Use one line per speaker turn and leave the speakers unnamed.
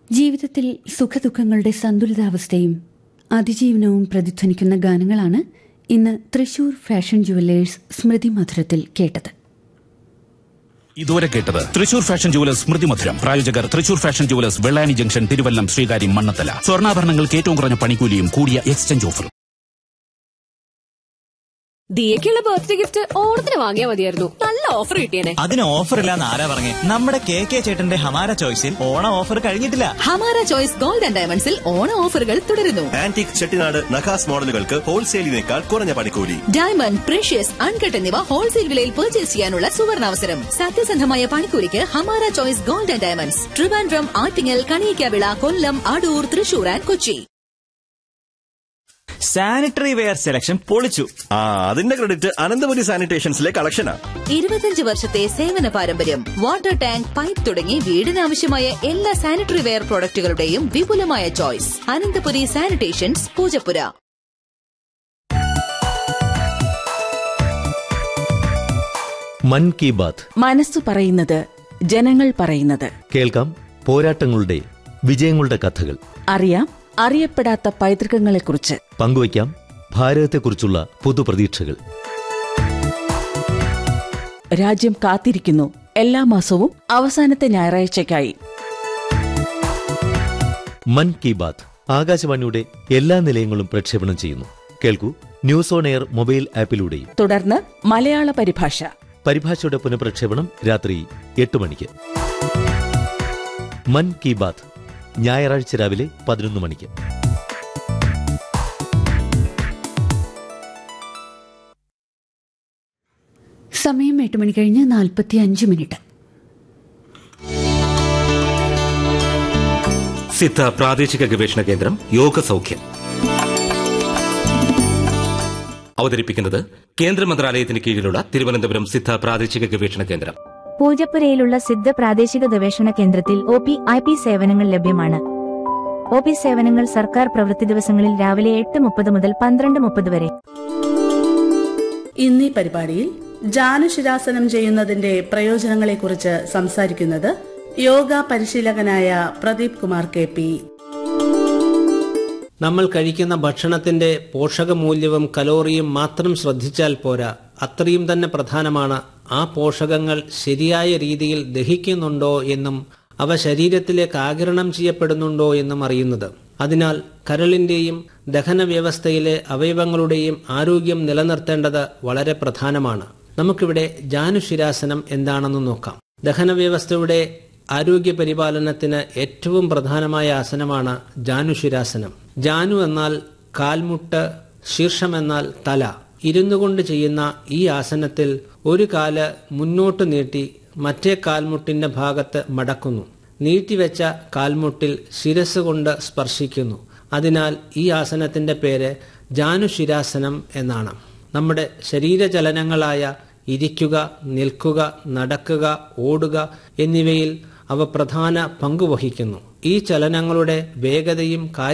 ജീവിതത്തിൽ സുഖദുഃഖങ്ങളുടെ സന്തുലിതാവസ്ഥയും അതിജീവനവും പ്രതിധ്വനിക്കുന്ന ഗാനങ്ങളാണ് ഇന്ന് തൃശൂർ ഫാഷൻ ജുവല്ലേഴ്സ് സ്മൃതി മധുരത്തിൽ കേട്ടത്
ഇതുവരെ കേട്ടത് തൃശൂർ ഫാഷൻ ജുവലേഴ്സ് സ്മൃതി മധുരം പ്രായോജകർ Thrissur fashion jewellers Vellani junction Thiruvallam Sreekaryam Mannathala സ്വർണ്ണാഭരണങ്ങൾക്ക് ഏറ്റവും കുറഞ്ഞ പണിക്കൂലിയും കൂടിയ എക്സ്ചേഞ്ച് ഓഫറും
ദിയക്കുള്ള ബർത്ത്ഡേ ഗിഫ്റ്റ് ഓണത്തിന് വാങ്ങിയാൽ മതിയായിരുന്നു നല്ല ഓഫർ കിട്ടിയേനെ
അതിന് ഓഫർ ഇല്ലാന്ന് ആരാ പറഞ്ഞേ നമ്മുടെ കെ കെ ചേട്ടന്റെ ഹമാര ചോയ്സിൽ ഓണം ഓഫർ കഴിഞ്ഞിട്ടില്ല
ഹമാര ചോയ്സ് ഗോൾഡ് ആൻഡ് ഡയമണ്ട്സിൽ ഓണ ഓഫറുകൾ തുടരുന്നു
ആന്റിക് ചെട്ടിനാട് നഖാസ് മോഡലുകൾക്ക് ഹോൾസെയിലിനേക്കാൾ കുറഞ്ഞ പണിക്കൂലി
ഡയമണ്ട് പ്രഷ്യസ് അൺകട്ട് എന്നിവ ഹോൾസെയിൽ വിലയിൽ പർച്ചേസ് ചെയ്യാനുള്ള സുവർണാവസരം സത്യസന്ധമായ പണിക്കൂലിക്ക് Hamara choice gold and diamonds Trivandrum Attingal Kaniyikkavila Kollam Adoor Thrissur and Kochi
sanitary ware selection പൊളിച്ചു
ആ അതിന്റെ ക്രെഡിറ്റ് അനന്തപുരി സാനിറ്റേഷൻസിലെ കളക്ഷനാ
ഇരുപത്തിയഞ്ച് വർഷത്തെ സേവന പാരമ്പര്യം വാട്ടർ ടാങ്ക് പൈപ്പ് തുടങ്ങി വീടിനാവശ്യമായ എല്ലാ സാനിറ്ററി വെയർ പ്രോഡക്റ്റുകളുടെയും വിപുലമായ ചോയ്സ് അനന്തപുരി സാനിറ്റേഷൻസ് പൂജപ്പുര
മൻ കി ബാത്ത്
മനസ്സു പറയുന്നത് ജനങ്ങൾ പറയുന്നത്
കേൾക്കാം പോരാട്ടങ്ങളുടെ വിജയങ്ങളുടെ കഥകൾ
അറിയാം അറിയപ്പെടാത്ത പൈതൃകങ്ങളെക്കുറിച്ച്
പങ്കുവയ്ക്കാം ഭാരതത്തെക്കുറിച്ചുള്ള പുതുപ്രതീക്ഷകൾ
രാജ്യം കാത്തിരിക്കുന്നു എല്ലാ മാസവും അവസാനത്തെ ഞായറാഴ്ചയ്ക്കായി
മൻ കി ബാത്ത് ആകാശവാണിയുടെ എല്ലാ നിലയങ്ങളും പ്രക്ഷേപണം ചെയ്യുന്നു കേൾക്കൂ ന്യൂസ് ഓൺ എയർ മൊബൈൽ ആപ്പിലൂടെയും
തുടർന്ന് മലയാള പരിഭാഷ
പരിഭാഷയുടെ പുനഃപ്രക്ഷേപണം രാത്രി എട്ട് മണിക്ക് മൻ കി ബാത്ത് ഞായറാഴ്ച രാവിലെ പതിനൊന്ന് മണിക്ക്
സമയം എട്ട് മണി കഴിഞ്ഞ് നാൽപ്പത്തി അഞ്ച് മിനിറ്റ്
സിദ്ധ പ്രാദേശിക ഗവേഷണ കേന്ദ്രം യോഗ സൗഖ്യം അവതരിപ്പിക്കുന്നത് കേന്ദ്ര മന്ത്രാലയത്തിന് കീഴിലുള്ള തിരുവനന്തപുരം സിദ്ധ പ്രാദേശിക ഗവേഷണ കേന്ദ്രം
പൂജപ്പുരയിലുള്ള സിദ്ധ പ്രാദേശിക ഗവേഷണ കേന്ദ്രത്തിൽ ഒ പി ഐ പി സേവനങ്ങൾ ലഭ്യമാണ് ഒ പി സേവനങ്ങൾ സർക്കാർ പ്രവൃത്തി ദിവസങ്ങളിൽ രാവിലെ എട്ട് മുപ്പത് മുതൽ പന്ത്രണ്ട് മുപ്പത് വരെ
ഇന്നീ പരിപാടിയിൽ ജാനുശിരാസനം ചെയ്യുന്നതിന്റെ പ്രയോജനങ്ങളെക്കുറിച്ച് സംസാരിക്കുന്നത് യോഗ പരിശീലകനായ പ്രദീപ് കുമാർ കെ പി
നമ്മൾ കഴിക്കുന്ന ഭക്ഷണത്തിന്റെ പോഷകമൂല്യവും കലോറിയും മാത്രം ശ്രദ്ധിച്ചാൽ പോരാ അത്രയും തന്നെ പ്രധാനമാണ് ആ പോഷകങ്ങൾ ശരിയായ രീതിയിൽ ദഹിക്കുന്നുണ്ടോ എന്നും അവ ശരീരത്തിലേക്ക് ആകിരണം ചെയ്യപ്പെടുന്നുണ്ടോ എന്നും അറിയുന്നത് അതിനാൽ കരളിന്റെയും ദഹന വ്യവസ്ഥയിലെ അവയവങ്ങളുടെയും ആരോഗ്യം നിലനിർത്തേണ്ടത് വളരെ പ്രധാനമാണ് നമുക്കിവിടെ ജാനുശിരാസനം എന്താണെന്ന് നോക്കാം ദഹന വ്യവസ്ഥയുടെ ആരോഗ്യ പരിപാലനത്തിന് ഏറ്റവും പ്രധാനമായ ആസനമാണ് ജാനുശിരാസനം ജാനു എന്നാൽ കാൽമുട്ട് ശീർഷം എന്നാൽ തല ഇരുന്നു കൊണ്ട് ചെയ്യുന്ന ഈ ആസനത്തിൽ ഒരു കാല് മുന്നോട്ട് നീട്ടി മറ്റേ കാൽമുട്ടിന്റെ ഭാഗത്ത് മടക്കുന്നു നീട്ടിവെച്ച കാൽമുട്ടിൽ ശിരസ് കൊണ്ട് സ്പർശിക്കുന്നു അതിനാൽ ഈ ആസനത്തിന്റെ പേര് ജാനുശിരാസനം എന്നാണ് നമ്മുടെ ശരീരചലനങ്ങളായ ഇരിക്കുക നിൽക്കുക നടക്കുക ഓടുക എന്നിവയിൽ അവ പ്രധാന പങ്കുവഹിക്കുന്നു ഈ ചലനങ്ങളുടെ വേഗതയും